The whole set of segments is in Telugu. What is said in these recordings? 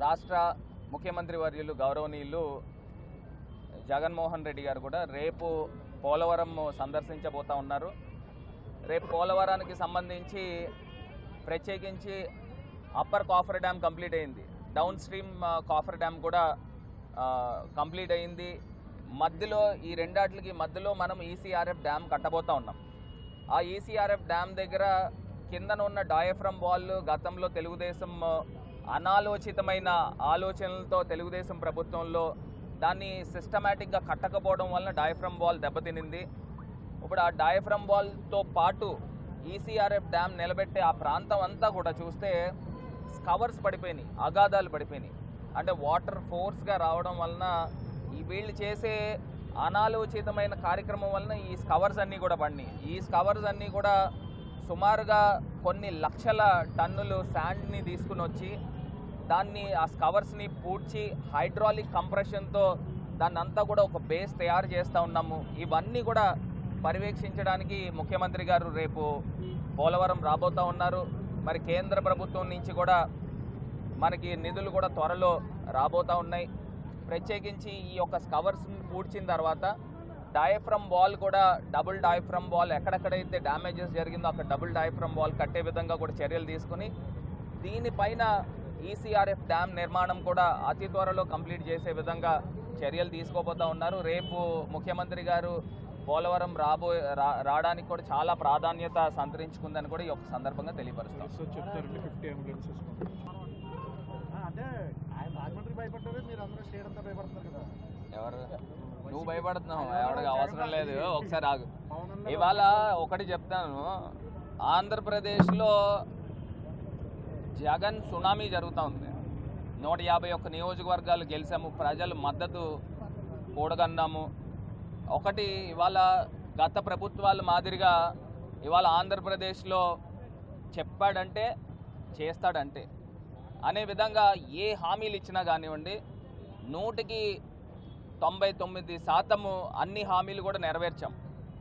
రాష్ట్ర ముఖ్యమంత్రి వర్యులు గౌరవనీయులు జగన్మోహన్ రెడ్డి గారు కూడా రేపు పోలవరం సందర్శించబోతా ఉన్నారు రేపు పోలవరానికి సంబంధించి ప్రత్యేకించి అప్పర్ కాఫర్ డ్యామ్ కంప్లీట్ అయింది డౌన్ స్ట్రీమ్ ఆ, కాఫర్ డ్యామ్ కూడా ఆ, కంప్లీట్ అయింది మధ్యలో ఈ రెండాట్లకి మధ్యలో మనం ఈసీఆర్ఎఫ్ డ్యామ్ కట్టబోతా ఉన్నాం ఆ ఈసీఆర్ఎఫ్ డ్యామ్ దగ్గర కిందన ఉన్న డయాఫ్రమ్ వాల్ గతంలో తెలుగుదేశం ఆ, అనాలోచితమైన ఆలోచనలతో తెలుగుదేశం ప్రభుత్వంలో దాన్ని సిస్టమేటిక్గా కట్టకపోవడం వలన డయాఫ్రమ్ వాల్ దెబ్బతినింది ఇప్పుడు ఆ డయాఫ్రమ్ వాల్తో పాటు ఈసీఆర్ఎఫ్ డ్యామ్ నిలబెట్టే ఆ ప్రాంతం అంతా కూడా చూస్తే కవర్స్ పడిపోయినాయి అగాధాలు పడిపోయినాయి అంటే వాటర్ ఫోర్స్గా రావడం వలన ఈ వీళ్ళు చేసే అనాలోచితమైన కార్యక్రమం వలన ఈ స్కవర్స్ అన్నీ కూడా పడినాయి ఈ స్కవర్స్ అన్నీ కూడా సుమారుగా కొన్ని లక్షల టన్నులు శాండ్ని తీసుకుని వచ్చి దాన్ని ఆ స్కవర్స్ని పూడ్చి హైడ్రాలిక్ కంప్రెషన్తో దాన్ని అంతా కూడా ఒక బేస్ తయారు చేస్తూ ఉన్నాము ఇవన్నీ కూడా పర్యవేక్షించడానికి ముఖ్యమంత్రి గారు రేపు పోలవరం రాబోతూ ఉన్నారు మరి కేంద్ర ప్రభుత్వం నుంచి కూడా మనకి నిధులు కూడా త్వరలో రాబోతూ ఉన్నాయి ప్రత్యేకించి ఈ యొక్క స్కవర్స్ని పూడ్చిన తర్వాత డయాఫ్రమ్ వాల్ కూడా డబుల్ డయాఫ్రమ్ వాల్ ఎక్కడెక్కడైతే డ్యామేజెస్ జరిగిందో అక్కడ డబుల్ డయాఫ్రమ్ వాల్ కట్టే విధంగా కూడా చర్యలు తీసుకుని దీనిపైన ఈసీఆర్ఎఫ్ డ్యామ్ నిర్మాణం కూడా అతి త్వరలో కంప్లీట్ చేసే విధంగా చర్యలు తీసుకోబోతా ఉన్నారు రేపు ముఖ్యమంత్రి గారు పోలవరం రాబో రా- రావడానికి కూడా చాలా ప్రాధాన్యత సంతరించుకుందని కూడా ఈ యొక్క సందర్భంగా తెలియపరుస్తాం సో చెప్తారండి ఫిఫ్టీ అంబులెన్సెస్ అంటే ఆయన రాజమండ్రి భయపడ్డారే మీరు అందరూ స్టేట్ అంతా భయపడుతున్నారు కదా ఎవరు నువ్వు భయపడుతున్నావు ఎవరికి అవసరం లేదు ఒకసారి ఆగు పవన్ అన్న ఇవాళ ఒకటి చెప్తాను ఆంధ్రప్రదేశ్లో జగన్ సునామీ జరుగుతూ ఉంది నూట యాభై ఒక్క నియోజకవర్గాలు గెలిచాము ప్రజలు మద్దతు కూడగన్నాము ఒకటి ఇవాళ గత ప్రభుత్వాల మాదిరిగా ఇవాళ ఆంధ్రప్రదేశ్లో చెప్పాడంటే చేస్తాడంటే అనే విధంగా ఏ హామీలు ఇచ్చినా కానివ్వండి నూటికి తొంభై తొమ్మిది శాతము అన్ని హామీలు కూడా నెరవేర్చాం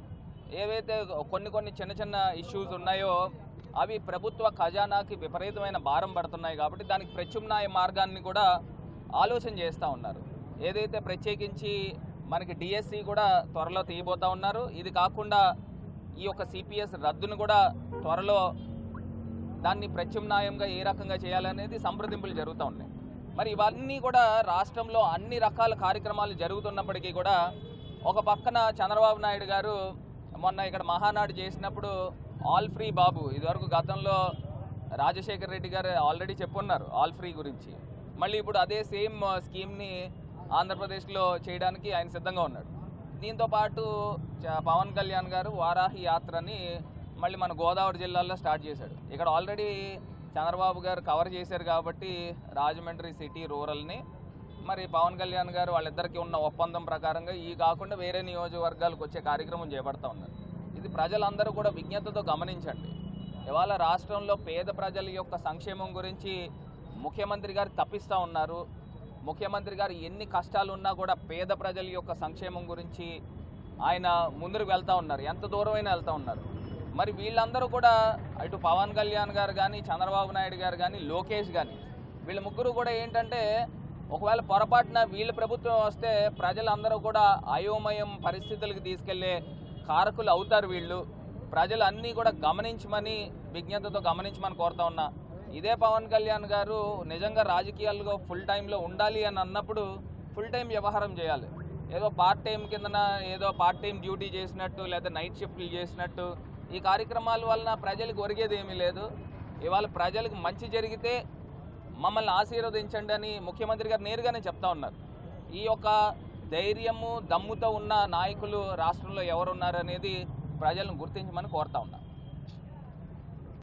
ఏవైతే కొన్ని కొన్ని చిన్న చిన్న ఇష్యూస్ ఉన్నాయో అవి ప్రభుత్వ ఖజానాకి విపరీతమైన భారం పడుతున్నాయి కాబట్టి దానికి ప్రత్యామ్నాయ మార్గాన్ని కూడా ఆలోచన చేస్తూ ఉన్నారు ఏదైతే ప్రత్యేకించి మనకి డిఎస్సి కూడా త్వరలో తీయబోతా ఉన్నారు ఇది కాకుండా ఈ యొక్క సిపిఎస్ రద్దును కూడా త్వరలో దాన్ని ప్రత్యామ్నాయంగా ఏ రకంగా చేయాలనేది సంప్రదింపులు జరుగుతూ ఉన్నాయి మరి ఇవన్నీ కూడా రాష్ట్రంలో అన్ని రకాల కార్యక్రమాలు జరుగుతున్నప్పటికీ కూడా ఒక పక్కన చంద్రబాబు నాయుడు గారు మొన్న ఇక్కడ మహానాడు చేసినప్పుడు ఆల్ ఫ్రీ బాబు ఇదివరకు గతంలో రాజశేఖర్ రెడ్డి గారు ఆల్రెడీ చెప్పున్నారు ఆల్ ఫ్రీ గురించి మళ్ళీ ఇప్పుడు అదే సేమ్ స్కీమ్ని ఆంధ్రప్రదేశ్లో చేయడానికి ఆయన సిద్ధంగా ఉన్నాడు దీంతో పాటు చ- పవన్ కళ్యాణ్ గారు వారాహి యాత్రని మళ్ళీ మన గోదావరి జిల్లాలో స్టార్ట్ చేశాడు ఇక్కడ ఆల్రెడీ చంద్రబాబు గారు కవర్ చేశారు కాబట్టి రాజమండ్రి సిటీ రూరల్ని మరి పవన్ కళ్యాణ్ గారు వాళ్ళిద్దరికి ఉన్న ఒప్పందం ప్రకారంగా ఈ కాకుండా వేరే నియోజకవర్గాలకు వచ్చే కార్యక్రమం చేపడతా ఉన్నారు ఇది ప్రజలందరూ కూడా విజ్ఞతతో గమనించండి ఇవాళ రాష్ట్రంలో పేద ప్రజల యొక్క సంక్షేమం గురించి ముఖ్యమంత్రి గారు తప్పిస్తూ ఉన్నారు ముఖ్యమంత్రి గారు ఎన్ని కష్టాలు ఉన్నా కూడా పేద ప్రజల యొక్క సంక్షేమం గురించి ఆయన ముందుకు వెళ్తా ఉన్నారు ఎంత దూరమైనా వెళ్తా ఉన్నారు మరి వీళ్ళందరూ కూడా అటు పవన్ కళ్యాణ్ గారు కానీ చంద్రబాబు నాయుడు గారు కానీ లోకేష్ కానీ వీళ్ళ ముగ్గురు కూడా ఏంటంటే ఒకవేళ పొరపాటున వీళ్ళ ప్రభుత్వం వస్తే ప్రజలందరూ కూడా అయోమయం పరిస్థితులకు తీసుకెళ్లే కారకులు అవుతారు వీళ్ళు ప్రజలు అన్నీ కూడా గమనించమని విజ్ఞతతో గమనించమని కోరుతా ఉన్నా ఇదే పవన్ కళ్యాణ్ గారు నిజంగా రాజకీయాల్లో ఫుల్ టైంలో ఉండాలి అని అన్నప్పుడు ఫుల్ టైం వ్యవహారం చేయాలి ఏదో పార్ట్ టైం కిందన ఏదో పార్ట్ టైం డ్యూటీ చేసినట్టు లేదా నైట్ షిఫ్ట్లు చేసినట్టు ఈ కార్యక్రమాల వలన ప్రజలకు ఒరిగేది ఏమీ లేదు ఇవాళ ప్రజలకు మంచి జరిగితే మమ్మల్ని ఆశీర్వదించండి అని ముఖ్యమంత్రి గారు నేరుగానే చెప్తా ఉన్నారు ఈ యొక్క ధైర్యము దమ్ముతో ఉన్న నాయకులు రాష్ట్రంలో ఎవరున్నారు అనేది ప్రజలను గుర్తించమని కోరుతా ఉన్నా